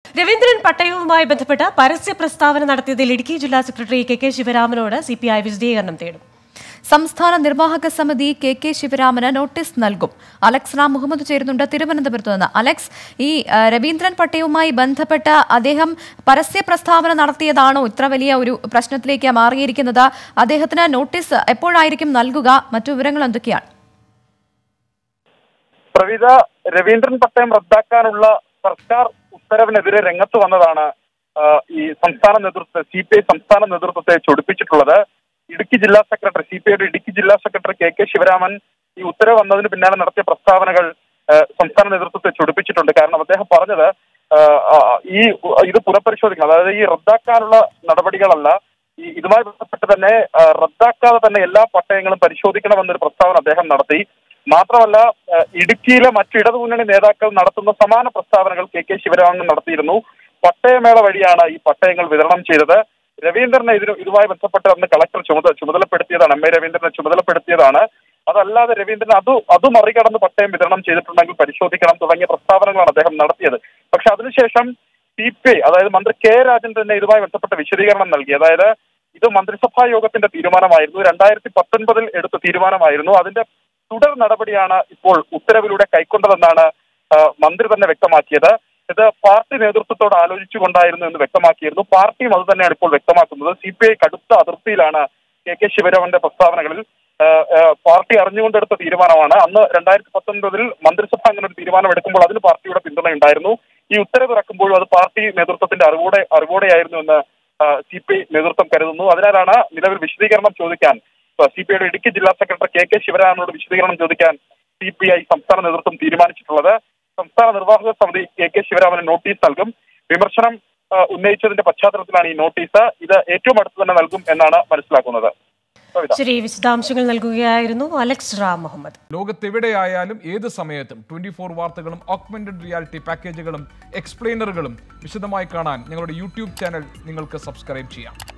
രവീന്ദ്രൻ പട്ടയവുമായി ബന്ധപ്പെട്ട പരസ്യ പ്രസ്താവന നടത്തിയതിൽ ഇടുക്കി ജില്ലാ സെക്രട്ടറി കെ കെ ശിവരാമനോട് സി പി ഐ വിശദീകരണം തേടും സംസ്ഥാന നിർവാഹക സമിതി കെ കെ ശിവരാമന് നോട്ടീസ് നൽകും അലക്സ് റാം മുഹമ്മദ് ചേരുന്നുണ്ട് തിരുവനന്തപുരത്ത് നിന്ന് അലക്സ് ഈ ആ, രവീന്ദ്രൻ പട്ടയവുമായി ബന്ധപ്പെട്ട് അദ്ദേഹം പരസ്യ പ്രസ്താവന നടത്തിയതാണോ ഇത്ര വലിയ ഒരു പ്രശ്നത്തിലേക്ക് മാറിയിരിക്കുന്നത് അദ്ദേഹത്തിന് നോട്ടീസ് എപ്പോഴായിരിക്കും നൽകുക മറ്റു വിവരങ്ങൾ എന്തൊക്കെയാണ് പ്രവിത രവീന്ദ്രൻ പട്ടയം റദ്ദാക്കാനുള്ള സർക്കാർ ഉത്തരവിനെതിരെ രംഗത്ത് വന്നതാണ് ആ, ഈ സംസ്ഥാന നേതൃത്വത്തെ സി പി ഐ സംസ്ഥാന നേതൃത്വത്തെ ചൊടിപ്പിച്ചിട്ടുള്ളത് ഇടുക്കി ജില്ലാ സെക്രട്ടറി സി പി ഐയുടെ ഇടുക്കി ജില്ലാ സെക്രട്ടറി കെ കെ ശിവരാമൻ ഈ ഉത്തരവ് വന്നതിന് പിന്നാലെ നടത്തിയ പ്രസ്താവനകൾ ആ, സംസ്ഥാന നേതൃത്വത്തെ ചൊടിപ്പിച്ചിട്ടുണ്ട് കാരണം അദ്ദേഹം പറഞ്ഞത് ആ, ആ, ഈ ഇത് പുനഃപരിശോധിക്കണം അതായത് ഈ റദ്ദാക്കാനുള്ള നടപടികളല്ല ഈ ഇതുമായി ബന്ധപ്പെട്ട് തന്നെ ആ, റദ്ദാക്കാതെ തന്നെ എല്ലാ പട്ടയങ്ങളും പരിശോധിക്കണമെന്നൊരു പ്രസ്താവന അദ്ദേഹം നടത്തി മാത്രമല്ല ആ, ഇടുക്കിയിലെ മറ്റു ഇടതുമുന്നണി നേതാക്കൾ നടത്തുന്ന സമാന പ്രസ്താവനകൾ കെ കെ ശിവരാമൻ നടത്തിയിരുന്നു പട്ടയമേള വഴിയാണ് ഈ പട്ടയങ്ങൾ വിതരണം ചെയ്തത് രവീന്ദ്രനെ ഇതിന് ഇതുമായി ബന്ധപ്പെട്ട് അന്ന് കളക്ടർ ചുമതല ചുമതലപ്പെടുത്തിയതാണ് എം എ രവീന്ദ്രനെ ചുമതലപ്പെടുത്തിയതാണ് അതല്ലാതെ രവീന്ദ്രൻ അത് അത് മറികടന്ന് പട്ടയം വിതരണം ചെയ്തിട്ടുണ്ടെങ്കിൽ പരിശോധിക്കണം തുടങ്ങിയ പ്രസ്താവനകളാണ് അദ്ദേഹം നടത്തിയത് പക്ഷെ അതിനുശേഷം സി പി ഐ അതായത് മന്ത്രി കെ രാജൻ തന്നെ ഇതുമായി ബന്ധപ്പെട്ട വിശദീകരണം നൽകി അതായത് ഇത് മന്ത്രിസഭാ യോഗത്തിന്റെ തീരുമാനമായിരുന്നു രണ്ടായിരത്തി പത്തൊൻപതിൽ എടുത്ത തീരുമാനമായിരുന്നു അതിന്റെ തുടർ നടപടിയാണ് ഇപ്പോൾ ഉത്തരവിലൂടെ കൈക്കൊണ്ടതെന്നാണ് ആ, മന്ത്രി തന്നെ വ്യക്തമാക്കിയത് ഇത് പാർട്ടി നേതൃത്വത്തോട് ആലോചിച്ചുകൊണ്ടായിരുന്നു എന്ന് വ്യക്തമാക്കിയിരുന്നു പാർട്ടിയും അത് തന്നെയാണ് ഇപ്പോൾ വ്യക്തമാക്കുന്നത് സി പി ഐ കടുത്ത അതിർത്തിയിലാണ് കെ കെ ശിവരാമന്റെ പ്രസ്താവനകളിൽ ആ, ആ, പാർട്ടി അറിഞ്ഞുകൊണ്ടെടുത്ത തീരുമാനമാണ് അന്ന് രണ്ടായിരത്തി പത്തൊൻപതിൽ മന്ത്രിസഭ അങ്ങനെ ഒരു തീരുമാനം എടുക്കുമ്പോൾ അതിന് പാർട്ടിയുടെ പിന്തുണ ഉണ്ടായിരുന്നു ഈ ഉത്തരവ് ഇറക്കുമ്പോഴും അത് പാർട്ടി നേതൃത്വത്തിന്റെ അറിവോടെ അറിവോടെയായിരുന്നു എന്ന് സി പി ഐ നേതൃത്വം കരുതുന്നു അതിനാലാണ് നിലവിൽ വിശദീകരണം ചോദിക്കാൻ സി പി ഐയുടെ ഇടുക്കി ജില്ലാ സെക്രട്ടറി കെ കെ ശിവരാമനോട് വിശദീകരണം ചോദിക്കാൻ സി പി ഐ സംസ്ഥാന നേതൃത്വം തീരുമാനിച്ചിട്ടുള്ളത് സംസ്ഥാന നിർവാഹക സമിതി കെ കെ ശിവരാമന് നോട്ടീസ് നൽകും വിമർശനം ആ, ഉന്നയിച്ചതിന്റെ പശ്ചാത്തലത്തിലാണ് ഈ നോട്ടീസ് ഇത് ഏറ്റവും അടുത്ത് തന്നെ നൽകും എന്നാണ് മനസ്സിലാക്കുന്നത് കവിത ശരി വിശദാംശങ്ങൾ നൽകുകയായിരുന്നു അലക്സ് റാം മുഹമ്മദ് ലോകത്തെവിടെയായാലും ഏത് സമയത്തും ട്വന്റി ഫോർ വാർത്തകളും ഓഗ്മെന്റഡ് റിയാലിറ്റി പാക്കേജുകളും എക്സ്പ്ലെയിനറുകളും വിശദമായി കാണാൻ ഞങ്ങളുടെ യൂട്യൂബ് ചാനൽ നിങ്ങൾക്ക് സബ്സ്ക്രൈബ് ചെയ്യാം